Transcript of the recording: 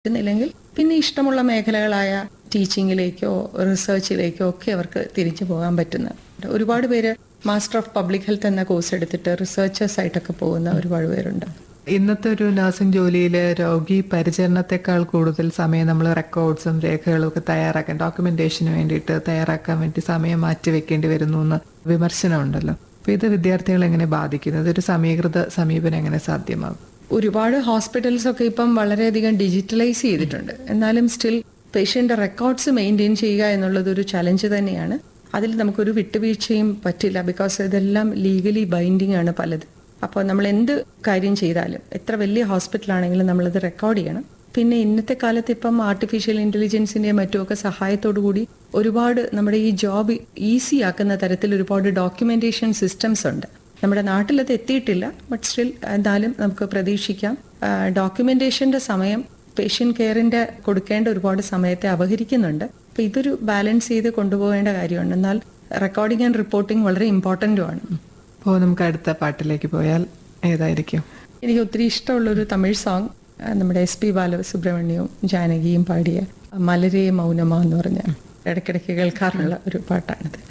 പറ്റുന്നില്ലെങ്കിൽ പിന്നെ ഇഷ്ടമുള്ള മേഖലകളായ ടീച്ചിങ്ങിലേക്കോ റിസർച്ചിലേക്കോ ഒക്കെ അവർക്ക് തിരിച്ചു പോകാൻ പറ്റുന്ന ഒരുപാട് പേര് മാസ്റ്റർ ഓഫ് പബ്ലിക് ഹെൽത്ത് എന്ന കോഴ്സ് എടുത്തിട്ട് റിസർച്ചേഴ്സ് ആയിട്ടൊക്കെ പോകുന്ന ഒരുപാട് പേരുണ്ട് ഇന്നത്തെ ഒരു നഴ്സിംഗ് ജോലിയിൽ രോഗി പരിചരണത്തെക്കാൾ കൂടുതൽ സമയം നമ്മൾ റെക്കോർഡ്സും രേഖകളും ഒക്കെ തയ്യാറാക്കാൻ ഡോക്യുമെന്റേഷന് വേണ്ടിയിട്ട് തയ്യാറാക്കാൻ വേണ്ടി സമയം മാറ്റി വെക്കേണ്ടി വരുന്നു എന്ന് വിമർശനമുണ്ടല്ലോ അപ്പൊ ഇത് വിദ്യാർത്ഥികളെ എങ്ങനെ ബാധിക്കുന്നത് ഒരു സമീകൃത സമീപനം എങ്ങനെ സാധ്യമാകും ഒരുപാട് ഹോസ്പിറ്റൽസ് ഒക്കെ ഇപ്പം വളരെയധികം ഡിജിറ്റലൈസ് ചെയ്തിട്ടുണ്ട് എന്നാലും സ്റ്റിൽ പേഷ്യന്റ് റെക്കോർഡ്സ് മെയിൻറ്റെയിൻ ചെയ്യുക എന്നുള്ളത് ഒരു ചലഞ്ച് തന്നെയാണ് അതിൽ നമുക്കൊരു വിട്ടുവീഴ്ചയും പറ്റില്ല ബിക്കോസ് ഇതെല്ലാം ലീഗലി ബൈൻഡിങ് ആണ് പലത് അപ്പോൾ നമ്മൾ എന്ത് കാര്യം ചെയ്താലും എത്ര വലിയ ഹോസ്പിറ്റലാണെങ്കിലും നമ്മളത് റെക്കോർഡ് ചെയ്യണം പിന്നെ ഇന്നത്തെ കാലത്ത് ഇപ്പം ആർട്ടിഫിഷ്യൽ ഇന്റലിജൻസിന്റെയും മറ്റുമൊക്കെ സഹായത്തോടു കൂടി ഒരുപാട് നമ്മുടെ ഈ ജോബ് ഈസി ആക്കുന്ന തരത്തിൽ ഒരുപാട് ഡോക്യുമെന്റേഷൻ സിസ്റ്റംസ് ഉണ്ട് നമ്മുടെ നാട്ടിലത് എത്തിയിട്ടില്ല ബട്ട് സ്റ്റിൽ എന്നാലും നമുക്ക് പ്രതീക്ഷിക്കാം ഡോക്യുമെന്റേഷന്റെ സമയം പേഷ്യന്റ് കെയറിന്റെ കൊടുക്കേണ്ട ഒരുപാട് സമയത്തെ അപഹരിക്കുന്നുണ്ട് അപ്പൊ ഇതൊരു ബാലൻസ് ചെയ്ത് കൊണ്ടുപോകേണ്ട കാര്യമാണ് എന്നാൽ റെക്കോർഡിംഗ് ആൻഡ് റിപ്പോർട്ടിംഗ് വളരെ ഇമ്പോർട്ടന്റും ആണ് അപ്പോൾ നമുക്ക് അടുത്ത പാട്ടിലേക്ക് പോയാൽ ഏതായിരിക്കും എനിക്ക് ഒത്തിരി ഇഷ്ടമുള്ളൊരു തമിഴ് സോങ് നമ്മുടെ എസ് പി ബാലസുബ്രഹ്മണ്യവും ജാനകിയും പാടിയ മലരേ മൗനമ എന്ന് പറഞ്ഞ ഇടയ്ക്കിടയ്ക്ക് കേൾക്കാറുള്ള ഒരു പാട്ടാണിത്